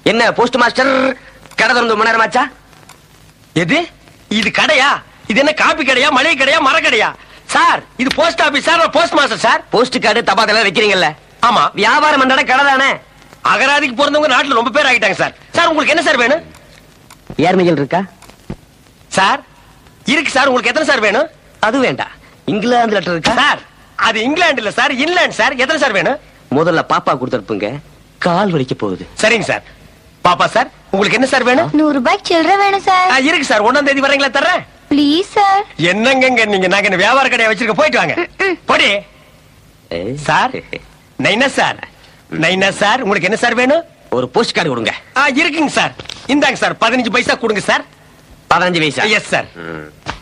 என்ன post master கடை திறந்து ரொம்ப நேரம் ஆச்சா எது இது கடையா இது என்ன காபி கடையா மளிகை கடையா மர கடையா சார் இது post office sir post master sir post card தபாதெல்லாம் வைக்கிறீங்கல்ல ஆமா வியாபாரம் பண்ற கடை தானே அகராதிக்கு பிறந்தவங்க நாட்டுல ரொம்ப பேர் ஆகிட்டாங்க சார் சார் உங்களுக்கு என்ன சார் வேணும் ஏர்மைகள் இருக்கா சார் இருக்கு சார் உங்களுக்கு எத்தனை சார் வேணும் அது வேண்டாம் இங்கிலாந்து லெட்டர் இருக்கா சார் அது இங்கிலாந்து இல்ல சார் இன்லாந்து சார் எத்தனை சார் வேணும் முதல்ல பாப்பா கொடுத்துருப்புங்க கால் வலிக்க போகுது சரிங்க சார் பாப்பா சார் உங்களுக்கு என்ன சார் வேணும் நூறு ரூபாய்க்கு சில்லற வேணும் சார் ஆ, இருக்கு சார் ஒண்ணாம் தேதி வரீங்களா தர்றேன் ப்ளீஸ் சார் என்னங்க நீங்க நாங்க இந்த வியாபார கடையை வச்சிருக்க போயிட்டு வாங்க போடி சார் நைனா சார் நைனா சார் உங்களுக்கு என்ன சார் வேணும் ஒரு போஸ்ட் கார்டு கொடுங்க ஆ இருக்குங்க சார் இந்தாங்க சார் பதினஞ்சு பைசா கொடுங்க சார் பதினஞ்சு வயசா எஸ் சார் ம்.